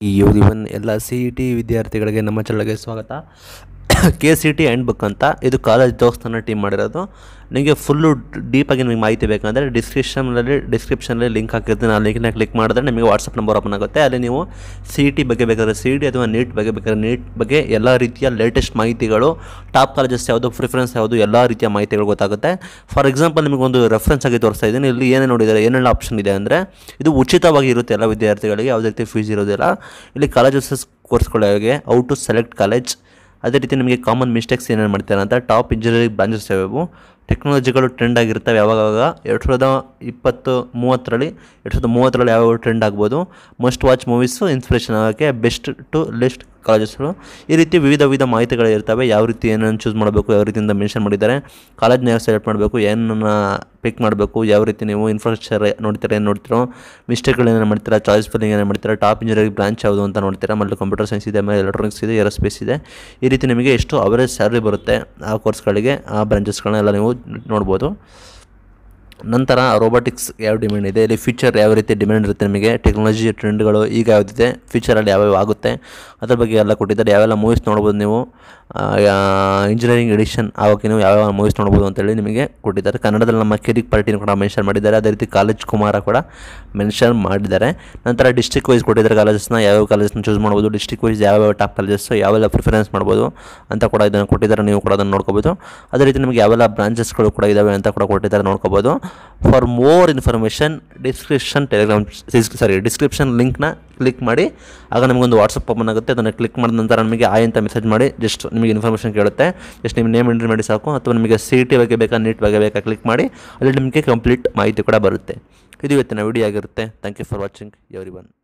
ಇವನ್ ಎಲ್ಲ C E T ವಿದ್ಯಾರ್ಥಿಗಳಿಗೆ ನಮ್ಮ ಚಾನಲ್ಗೆ ಸ್ವಾಗತ K C T hand book ಅಂತ ಇದು ಕಾಲೇಜ್ ದೇವಸ್ಥಾನ ಟೀಮ್ ಮಾಡಿರೋದು ನಿಮಗೆ ಫುಲ್ಲು ಡೀಪಾಗಿ ನಿಮಗೆ ಮಾಹಿತಿ ಬೇಕಂದರೆ ಡಿಸ್ಕ್ರಿಪ್ಷನಲ್ಲಿ ಡಿಸ್ಕ್ರಿಪ್ಷನಲ್ಲಿ ಲಿಂಕ್ ಹಾಕಿರ್ತೀನಿ ಆ ಲಿಂಕ್ನ ಕ್ಲಿಕ್ ಮಾಡಿದ್ರೆ ನಿಮಗೆ ವಾಟ್ಸಪ್ ನಂಬರ್ ಓಪನ್ ಆಗುತ್ತೆ ಅಲ್ಲಿ ನೀವು ಸಿ ಇ ಟಿ ಬಗ್ಗೆ ಬೇಕಾದ್ರೆ ಸಿ ಇ ಟಿ ಅಥವಾ ನೀಟ್ ಬಗ್ಗೆ ಬೇಕಾದ್ರೆ ನೀಟ್ ಬಗ್ಗೆ ಎಲ್ಲ ರೀತಿಯ ಲೇಟೆಸ್ಟ್ ಮಾಹಿತಿಗಳು ಟಾಪ್ ಕಾಲೇಜಸ್ ಯಾವುದು ಪ್ರಿಫರೆನ್ಸ್ ಯಾವುದು ಎಲ್ಲ ರೀತಿಯ ಮಾಹಿತಿಗಳು ಗೊತ್ತಾಗುತ್ತೆ ಫಾರ್ ಎಕ್ಸಾಂಪಲ್ ನಿಮಗೊಂದು ರೆಫರೆನ್ಸ್ ಆಗಿ ತೋರಿಸ್ತಾ ಇದ್ದೀನಿ ಇಲ್ಲಿ ಏನೇ ನೋಡಿದ್ದಾರೆ ಏನೆಲ್ಲ ಆಪ್ಷನ್ ಇದೆ ಅಂದರೆ ಇದು ಉಚಿತವಾಗಿ ಇರುತ್ತೆ ಎಲ್ಲ ವಿದ್ಯಾರ್ಥಿಗಳಿಗೆ ಯಾವುದೇ ರೀತಿ ಫೀಸ್ ಇರೋದಿಲ್ಲ ಇಲ್ಲಿ ಕಾಲೇಜಸ್ ಕೋರ್ಸ್ಗಳಿಗೆ ಔ ಟು ಸೆಲೆಕ್ಟ್ ಕಾಲೇಜ್ ಅದೇ ರೀತಿ ನಿಮಗೆ ಕಾಮನ್ ಮಿಸ್ಟೇಕ್ಸ್ ಏನೇನು ಮಾಡ್ತಾರೆ ಅಂತ ಟಾಪ್ ಇಂಜಿನಿಯರಿಂಗ್ ಬ್ರಾಂಚಸ್ ಯಾವ್ಯಾವು ಟೆಕ್ನಾಲಜಿಗಳು ಟ್ರೆಂಡ್ ಆಗಿರ್ತವೆ ಯಾವಾಗಾವಾಗ ಎರಡು ಸಾವಿರದ ಇಪ್ಪತ್ತು ಮೂವತ್ತರಲ್ಲಿ ಎರಡು ಸಾವಿರದ ಮೂವತ್ತರಲ್ಲಿ ಯಾವ್ಯಾವ ಟ್ರೆಂಡ್ ಆಗ್ಬೋದು ಮಸ್ಟ್ ವಾಚ್ ಮೂವೀಸು ಇನ್ಸ್ಪಿರೇಷನ್ ಆಗೋಕ್ಕೆ ಬೆಸ್ಟ್ ಟು ಲಿಸ್ಟ್ ಕಾಲೇಜಸ್ಗಳು ಈ ರೀತಿ ವಿವಿಧ ವಿವಿಧ ಮಾಹಿತಿಗಳು ಇರ್ತವೆ ಯಾವ ರೀತಿ ಏನನ್ನು ಚೂಸ್ ಮಾಡಬೇಕು ಯಾವ ರೀತಿಯಿಂದ ಮೆನ್ಷನ್ ಮಾಡಿದ್ದಾರೆ ಕಾಲೇಜ್ನ ಯಾವ ಸೆಲೆಕ್ಟ್ ಮಾಡಬೇಕು ಏನನ್ನ ಪಿಕ್ ಮಾಡಬೇಕು ಯಾವ ರೀತಿ ನೀವು ಇನ್ಫ್ರಾಸ್ಟ್ರಕ್ಚರ್ ನೋಡ್ತೀರಾ ಏನು ನೋಡ್ತೀರೋ ಮಿಸ್ಟೇಕ್ಗಳು ಏನೇನು ಮಾಡ್ತೀರಾ ಚಾಯ್ಸ್ ಫಿಲ್ಲಿಂಗ್ ಏನೇನು ಮಾಡ್ತೀರಾ ಟಾಪ್ ಇಂಜಿನಿಯರಿಂಗ್ ಬ್ರಾಂಚ್ ಯಾವುದು ಅಂತ ನೋಡ್ತೀರಾ ಆಮೇಲೆ ಕಂಪ್ಯೂಟರ್ ಸೈನ್ಸ್ ಇದೆ ಆಮೇಲೆ ಎಲೆಕ್ಟ್ರಾನಿಕ್ಸ್ ಇದೆ ಏರೋಸ್ಪೇಸ್ ಇದೆ ಈ ರೀತಿ ನಿಮಗೆ ಎಷ್ಟು ಅವರೇಜ್ ಸ್ಯಾಲ್ರಿ ಬರುತ್ತೆ ಆ ಕೋರ್ಸ್ಗಳಿಗೆ ಆ ಬ್ರಾಂಚಸ್ಗಳನ್ನೆಲ್ಲ ನೀವು ನೋಡ್ಬೋದು ನಂತರ ರೋಬೋಟಿಕ್ಸ್ ಯಾವ ಡಿಮ್ಯಾಂಡ್ ಇದೆ ಇಲ್ಲಿ ಫ್ಯೂಚರ್ ಯಾವ ರೀತಿ ಡಿಮ್ಯಾಂಡ್ ಇರುತ್ತೆ ನಿಮಗೆ ಟೆಕ್ನಾಲಜಿ ಟ್ರೆಂಡ್ಗಳು ಈಗ ಯಾವುದಿದೆ ಫ್ಯೂಚರಲ್ಲಿ ಯಾವ್ಯಾವ ಆಗುತ್ತೆ ಅದ್ರ ಬಗ್ಗೆ ಎಲ್ಲ ಕೊಟ್ಟಿದ್ದಾರೆ ಯಾವೆಲ್ಲ ಮೂವೀಸ್ ನೋಡ್ಬೋದು ನೀವು ಇಂಜಿನಿಯರಿಂಗ್ ಎಡಿಷನ್ ಆಗೋಕ್ಕೆ ನೀವು ಯಾವ್ಯಾವ ಮೂವೀಸ್ ನೋಡ್ಬೋದು ಅಂತೇಳಿ ನಿಮಗೆ ಕೊಟ್ಟಿದ್ದಾರೆ ಕನ್ನಡದಲ್ಲಿ ನಮ್ಮ ಕಿರಿಕ್ ಪಾರ್ಟಿನ ಕೂಡ ಮೆನ್ಷನ್ ಮಾಡಿದ್ದಾರೆ ಅದೇ ರೀತಿ ಕಾಲೇಜ್ ಕುಮಾರ ಕೂಡ ಮೆನ್ಷನ್ ಮಾಡಿದ್ದಾರೆ ನಂತರ ಡಿಸ್ಟ್ರಿಕ್ಟ್ ವೈಸ್ ಕೊಟ್ಟಿದ್ದಾರೆ ಕಾಲೇಜಸ್ನ ಯಾವ್ಯಾವ ಕಾಲೇಜಸ್ನ ಚೂಸ್ ಮಾಡ್ಬೋದು ಡಿಸ್ಟ್ರಿಕ್ಟ್ ವೈಸ್ ಯಾವ್ಯಾವ ಟಾಪ್ ಕಾಲೇಜಸ್ ಯಾವೆಲ್ಲ ಪ್ರಿಫರೆನ್ಸ್ ಮಾಡ್ಬೋದು ಅಂತ ಕೂಡ ಇದನ್ನು ಕೊಟ್ಟಿದ್ದಾರೆ ನೀವು ಕೂಡ ಅದನ್ನು ನೋಡ್ಕೋಬೋದು ಅದೇ ರೀತಿ ನಿಮಗೆ ಯಾವೆಲ್ಲ ಬ್ರಾಂಚಸ್ಗಳು ಕೂಡ ಇದ್ದಾವೆ ಅಂತ ಕೂಡ ಕೊಟ್ಟಿದ್ದಾರೆ ನೋಡ್ಕೋಬೋದು for more information description Telegram sorry description ಲಿಂಕ್ನ ಕ್ಲಿಕ್ ಮಾಡಿ ಆಗ ನಿಮಗೊಂದು ವಾಟ್ಸಪ್ ಓಪನ್ ಆಗುತ್ತೆ ಅದನ್ನು ಕ್ಲಿಕ್ ಮಾಡಿದ ನಂತರ ನಮಗೆ ಆಯ್ ಅಂತ ಮೆಸೇಜ್ ಮಾಡಿ ಜಸ್ಟ್ ನಿಮಗೆ ಇನ್ಫಾರ್ಮೇಷನ್ ಕೇಳುತ್ತೆ ಜಸ್ಟ್ ನಿಮ್ಮ ನೇಮ್ ಎಂಟ್ರಿ ಮಾಡಿ ಸಾಕು ಅಥವಾ ನಿಮಗೆ ಸಿ ಟಿ ಬಗ್ಗೆ ಬೇಕಾ ನೀಟ್ ಬಗ್ಗೆ ಬೇಕಾ ಕ್ಲಿಕ್ ಮಾಡಿ ಅಲ್ಲಿ ನಿಮಗೆ ಕಂಪ್ಲೀಟ್ ಮಾಹಿತಿ ಕೂಡ ಬರುತ್ತೆ ಇದು ಇವತ್ತಿನ ವಿಡಿಯೋ ಆಗಿರುತ್ತೆ thank you for watching every one